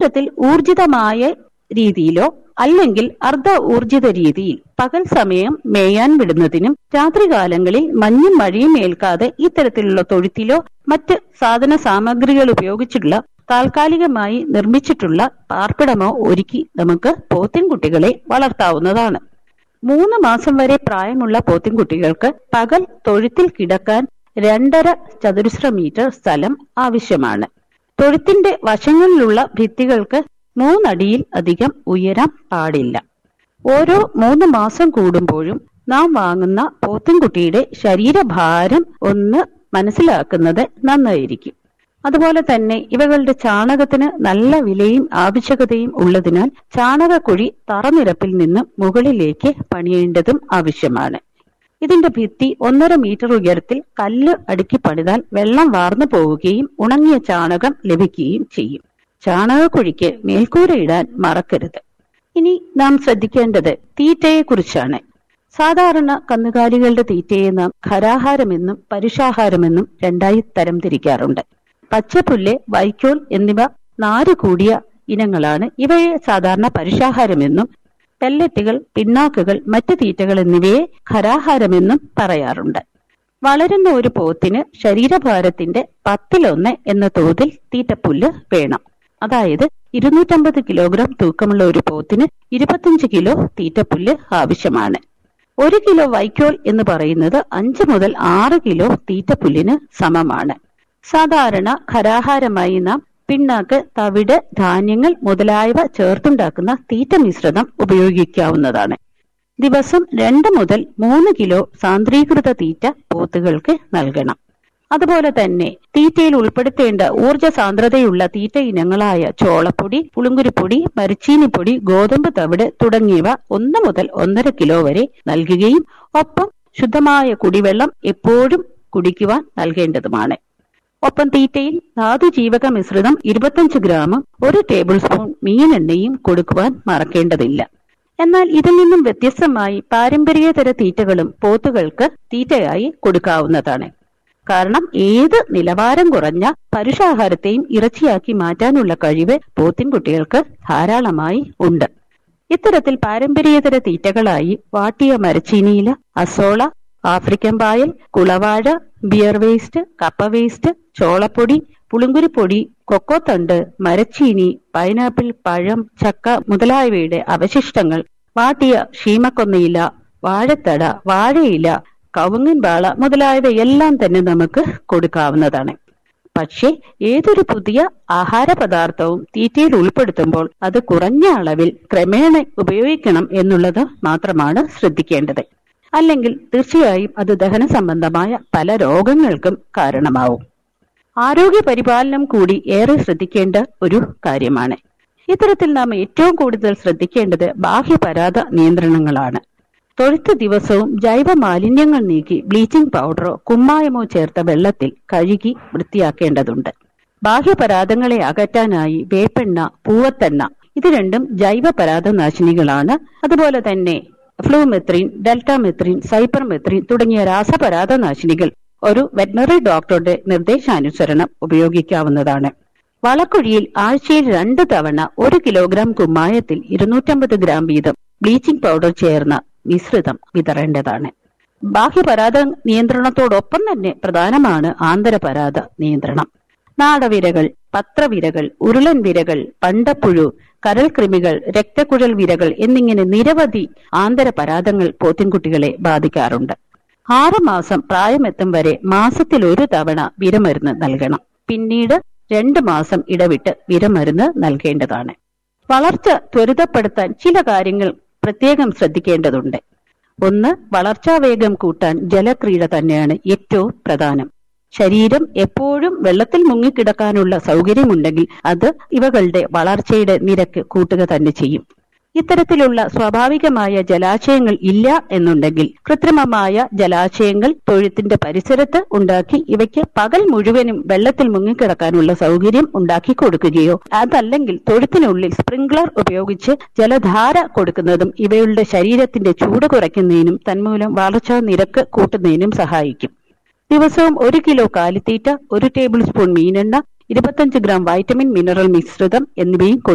ഇത്തരത്തിൽ ഊർജിതമായ രീതിയിലോ അല്ലെങ്കിൽ അർദ്ധ ഊർജിത രീതിയിൽ പകൽ സമയം മേയാൻ വിടുന്നതിനും രാത്രികാലങ്ങളിൽ മഞ്ഞും മഴയും ഏൽക്കാതെ ഇത്തരത്തിലുള്ള തൊഴുത്തിലോ മറ്റ് സാധന സാമഗ്രികൾ ഉപയോഗിച്ചുള്ള താൽക്കാലികമായി നിർമ്മിച്ചിട്ടുള്ള പാർപ്പിടമോ ഒരുക്കി നമുക്ക് പോത്തിൻകുട്ടികളെ വളർത്താവുന്നതാണ് മൂന്ന് മാസം വരെ പ്രായമുള്ള പോത്തിൻകുട്ടികൾക്ക് പകൽ തൊഴുത്തിൽ കിടക്കാൻ രണ്ടര ചതുരശ്ര മീറ്റർ സ്ഥലം ആവശ്യമാണ് തൊഴുത്തിന്റെ വശങ്ങളിലുള്ള ഭിത്തികൾക്ക് മൂന്നടിയിൽ അധികം ഉയരം പാടില്ല ഓരോ മൂന്ന് മാസം കൂടുമ്പോഴും നാം വാങ്ങുന്ന പോത്തിൻകുട്ടിയുടെ ശരീരഭാരം ഒന്ന് മനസ്സിലാക്കുന്നത് നന്നായിരിക്കും അതുപോലെ തന്നെ ഇവകളുടെ ചാണകത്തിന് നല്ല വിലയും ആവശ്യകതയും ഉള്ളതിനാൽ ചാണകക്കുഴി തറനിരപ്പിൽ നിന്ന് മുകളിലേക്ക് പണിയേണ്ടതും ആവശ്യമാണ് ഇതിന്റെ ഭിത്തി ഒന്നര മീറ്റർ ഉയരത്തിൽ കല്ല് അടുക്കി പണിതാൽ വെള്ളം വാർന്നു പോവുകയും ഉണങ്ങിയ ചാണകം ലഭിക്കുകയും ചെയ്യും ചാണകക്കുഴിക്ക് മേൽക്കൂരയിടാൻ മറക്കരുത് ഇനി നാം ശ്രദ്ധിക്കേണ്ടത് തീറ്റയെ കുറിച്ചാണ് സാധാരണ കന്നുകാലികളുടെ തീറ്റയെ നാം ഖരാഹാരമെന്നും പരുഷാഹാരമെന്നും രണ്ടായി തരംതിരിക്കാറുണ്ട് പച്ചപ്പുല്ല് വൈക്കോൽ എന്നിവ നാര് കൂടിയ ഇനങ്ങളാണ് ഇവയെ സാധാരണ പരുഷാഹാരമെന്നും പെല്ലറ്റുകൾ പിണ്ണാക്കുകൾ മറ്റു തീറ്റകൾ എന്നിവയെ ഖരാഹാരമെന്നും പറയാറുണ്ട് വളരുന്ന ഒരു പോത്തിന് ശരീരഭാരത്തിന്റെ പത്തിലൊന്ന് എന്ന തോതിൽ തീറ്റപ്പുല്ല് വേണം അതായത് ഇരുന്നൂറ്റമ്പത് കിലോഗ്രാം തൂക്കമുള്ള ഒരു പോത്തിന് ഇരുപത്തിയഞ്ച് കിലോ തീറ്റപ്പുല്ല് ആവശ്യമാണ് ഒരു കിലോ വൈക്കോൽ എന്ന് പറയുന്നത് അഞ്ച് മുതൽ ആറ് കിലോ തീറ്റപ്പുല്ലിന് സമമാണ് സാധാരണ ഖരാഹാരമായി നാം പിണ്ണാക്ക് തവിട് ധാന്യങ്ങൾ മുതലായവ ചേർത്തുണ്ടാക്കുന്ന തീറ്റ മിശ്രിതം ഉപയോഗിക്കാവുന്നതാണ് ദിവസം രണ്ട് മുതൽ മൂന്ന് കിലോ സാന്ദ്രീകൃത തീറ്റ പോത്തുകൾക്ക് നൽകണം അതുപോലെ തന്നെ തീറ്റയിൽ ഉൾപ്പെടുത്തേണ്ട ഊർജ്ജ സാന്ദ്രതയുള്ള തീറ്റ ഇനങ്ങളായ ചോളപ്പൊടി പുളുങ്കുരിപ്പൊടി മരിച്ചീനിപ്പൊടി ഗോതമ്പ് തവിട് തുടങ്ങിയവ ഒന്ന് മുതൽ ഒന്നര കിലോ വരെ നൽകുകയും ഒപ്പം ശുദ്ധമായ കുടിവെള്ളം എപ്പോഴും കുടിക്കുവാൻ നൽകേണ്ടതുമാണ് ഒപ്പം തീറ്റയിൽ ധാതുജീവക മിശ്രിതം ഇരുപത്തഞ്ച് ഗ്രാമും ഒരു ടേബിൾ സ്പൂൺ മീനെണ്ണയും കൊടുക്കുവാൻ മറക്കേണ്ടതില്ല എന്നാൽ ഇതിൽ നിന്നും വ്യത്യസ്തമായി പാരമ്പര്യേതര തീറ്റകളും പോത്തുകൾക്ക് തീറ്റയായി കൊടുക്കാവുന്നതാണ് കാരണം ഏത് നിലവാരം കുറഞ്ഞ പരുഷാഹാരത്തെയും ഇറച്ചിയാക്കി മാറ്റാനുള്ള കഴിവ് പോത്തിൻകുട്ടികൾക്ക് ധാരാളമായി ഉണ്ട് ഇത്തരത്തിൽ പാരമ്പര്യേതര തീറ്റകളായി വാട്ടിയ മരച്ചീനിയില അസോള ആഫ്രിക്കൻ പായൽ കുളവാഴ ബിയർ വേസ്റ്റ് കപ്പ വേസ്റ്റ് ചോളപ്പൊടി പുളുങ്കുരിപ്പൊടി കൊക്കോത്തണ്ട് മരച്ചീനി പൈനാപ്പിൾ പഴം ചക്ക മുതലായവയുടെ അവശിഷ്ടങ്ങൾ വാട്ടിയ ഷീമക്കൊന്നയില വാഴത്തട വാഴയില കവുങ്ങൻ വാള മുതലായവയെല്ലാം തന്നെ നമുക്ക് കൊടുക്കാവുന്നതാണ് പക്ഷേ ഏതൊരു പുതിയ ആഹാര പദാർത്ഥവും തീറ്റയിൽ ഉൾപ്പെടുത്തുമ്പോൾ അത് കുറഞ്ഞ അളവിൽ ക്രമേണ ഉപയോഗിക്കണം എന്നുള്ളത് മാത്രമാണ് ശ്രദ്ധിക്കേണ്ടത് അല്ലെങ്കിൽ തീർച്ചയായും അത് ദഹന സംബന്ധമായ പല രോഗങ്ങൾക്കും കാരണമാവും ആരോഗ്യ പരിപാലനം കൂടി ഏറെ ശ്രദ്ധിക്കേണ്ട ഒരു കാര്യമാണ് ഇത്തരത്തിൽ നാം ഏറ്റവും കൂടുതൽ ശ്രദ്ധിക്കേണ്ടത് ബാഹ്യപരാധ നിയന്ത്രണങ്ങളാണ് തൊഴുത്ത് ദിവസവും ജൈവ മാലിന്യങ്ങൾ നീക്കി ബ്ലീച്ചിംഗ് പൗഡറോ കുമ്മായമോ ചേർത്ത വെള്ളത്തിൽ കഴുകി വൃത്തിയാക്കേണ്ടതുണ്ട് ബാഹ്യപരാധങ്ങളെ അകറ്റാനായി വേപ്പെണ്ണ പൂവത്തെണ്ണ ഇത് രണ്ടും ജൈവ പരാധനാശിനികളാണ് അതുപോലെ തന്നെ ഫ്ലൂമെത്രീൻ ഡെൽറ്റാമെത്രീൻ സൈപ്പർമെത്രീൻ തുടങ്ങിയ രാസപരാധനാശിനികൾ ഒരു വെറ്റിനറി ഡോക്ടറുടെ നിർദ്ദേശാനുസരണം ഉപയോഗിക്കാവുന്നതാണ് വളക്കുഴിയിൽ ആഴ്ചയിൽ രണ്ട് തവണ ഒരു കിലോഗ്രാം കുമ്മായത്തിൽ ഇരുന്നൂറ്റമ്പത് ഗ്രാം വീതം ബ്ലീച്ചിംഗ് പൗഡർ ചേർന്ന മിശ്രിതം വിതറേണ്ടതാണ് ബാഹ്യപരാധ നിയന്ത്രണത്തോടൊപ്പം തന്നെ പ്രധാനമാണ് ആന്തരപരാധ നിയന്ത്രണം നാടവിരകൾ പത്രവിരകൾ ഉരുളൻ വിരകൾ പണ്ടപ്പുഴു കരൾകൃമികൾ രക്തക്കുഴൽ വിരകൾ എന്നിങ്ങനെ നിരവധി ആന്തരപരാധങ്ങൾ പോത്തിൻകുട്ടികളെ ബാധിക്കാറുണ്ട് ആറ് മാസം പ്രായമെത്തും വരെ മാസത്തിൽ ഒരു തവണ വിരമരുന്ന് നൽകണം പിന്നീട് രണ്ട് മാസം ഇടവിട്ട് വിരമരുന്ന് നൽകേണ്ടതാണ് വളർച്ച ത്വരിതപ്പെടുത്താൻ ചില കാര്യങ്ങൾ പ്രത്യേകം ശ്രദ്ധിക്കേണ്ടതുണ്ട് ഒന്ന് വളർച്ചാ വേഗം കൂട്ടാൻ ജലക്രീഡ തന്നെയാണ് ഏറ്റവും പ്രധാനം ശരീരം എപ്പോഴും വെള്ളത്തിൽ മുങ്ങിക്കിടക്കാനുള്ള സൗകര്യമുണ്ടെങ്കിൽ അത് ഇവകളുടെ വളർച്ചയുടെ നിരക്ക് കൂട്ടുക തന്നെ ചെയ്യും ഇത്തരത്തിലുള്ള സ്വാഭാവികമായ ജലാശയങ്ങൾ ഇല്ല എന്നുണ്ടെങ്കിൽ കൃത്രിമമായ ജലാശയങ്ങൾ തൊഴുത്തിന്റെ പരിസരത്ത് ഉണ്ടാക്കി ഇവയ്ക്ക് പകൽ മുഴുവനും വെള്ളത്തിൽ മുങ്ങിക്കിടക്കാനുള്ള സൗകര്യം ഉണ്ടാക്കി കൊടുക്കുകയോ അതല്ലെങ്കിൽ തൊഴുത്തിനുള്ളിൽ സ്പ്രിംഗ്ലർ ഉപയോഗിച്ച് ജലധാര കൊടുക്കുന്നതും ഇവയുടെ ശരീരത്തിന്റെ ചൂട് കുറയ്ക്കുന്നതിനും തന്മൂലം വളർച്ചാ നിരക്ക് കൂട്ടുന്നതിനും സഹായിക്കും ദിവസവും ഒരു കിലോ കാലിത്തീറ്റ ഒരു ടേബിൾ സ്പൂൺ മീനെണ്ണ ഇരുപത്തഞ്ച് ഗ്രാം വൈറ്റമിൻ മിനറൽ മിശ്രിതം എന്നിവയും